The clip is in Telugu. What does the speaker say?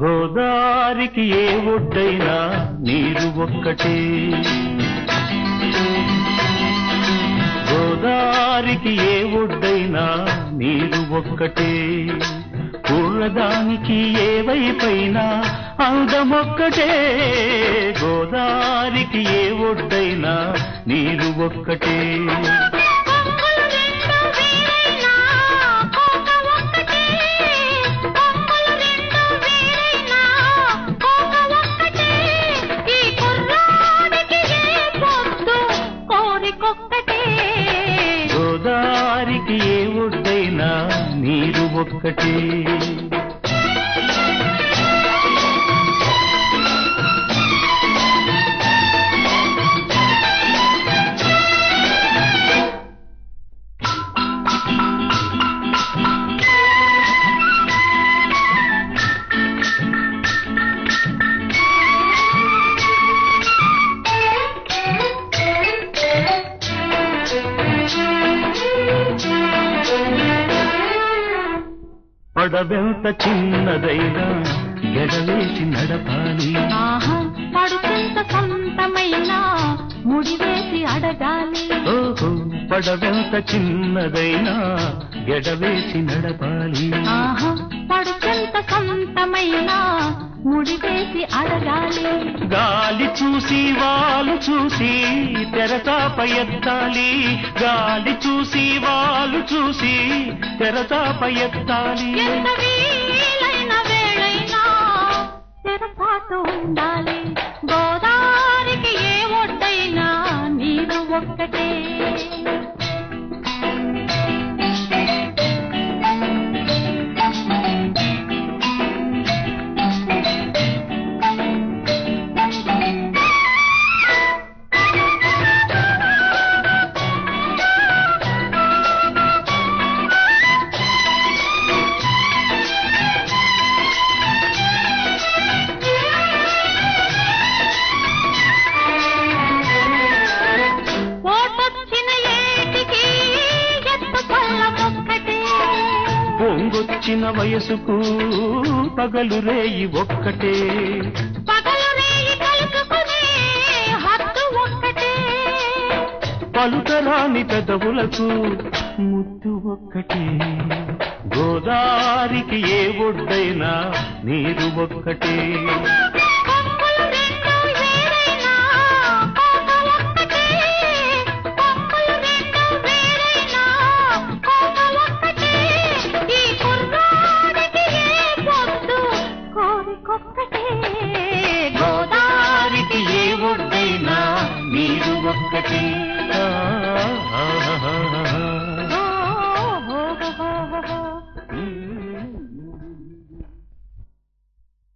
గోదారికి ఏ ఒడ్డైనా నీరు ఒక్కటే గోదారికి ఏ ఒడ్డైనా నీరు ఒక్కటే పూలదానికి ఏ వైపైనా అందమొక్కటే గోదారికి ఏ ఒడ్డైనా నీరు ఒక్కటే కొంగులు రెండు వేరైనా కోక ఒక్కటే కొంగులు రెండు వేరైనా కోక ఒక్కటే ఈ కుర్రాడికి ఏ పొద్దు కోరికొక్కటే గోదారికి ఏ ఒడ్డైనా నీరు ఒక్కటే పడవెంత చిన్నదైనా ఎడవేసి నడపాలి ఆహా పడుతుంత సొంతమైన ముడివేసి అడగాలి ఓహో పడవెంత చిన్నదైనా ఎడవేసి నడపాలి ఆహా పడుతుంత సొంతమైన ముడివేసి అడగాలి గాలి చూసి వాళ్ళు చూసి తెరచాప ఎత్తాలి గాలి చూసి వాళ్ళు చూసి తెరచాప ఎత్తాలి ఎంత వీలైన వేళైనా తెరపాటు ఉండాలి గోదారికి ఏ ఒడ్డైనా నీరు ఒక్కటే ఓటొచ్చిన ఏటికి ఎత్తు పళ్ళం ఒక్కటే పొంగొచ్చిన వయసుకు పగలు రేయి ఒక్కటే పగలు రేయి కలుసుకునే హద్దు ఒక్కటే పలుకరాని పెదవులకు ముద్దు ఒక్కటే గోదారికి ఏ ఒడ్డైనా నీరు ఒక్కటే కొమ్ములు రెండు వేరైనా కోక ఒక్కటే కొమ్ములు రెండు వేరైనా కోక ఒక్కటే ఈ కుర్రాడికి ఏ పొద్దు కోరికొక్కటే గోదారికి ఏ ఒడ్డైనా నీరు ఒక్కటే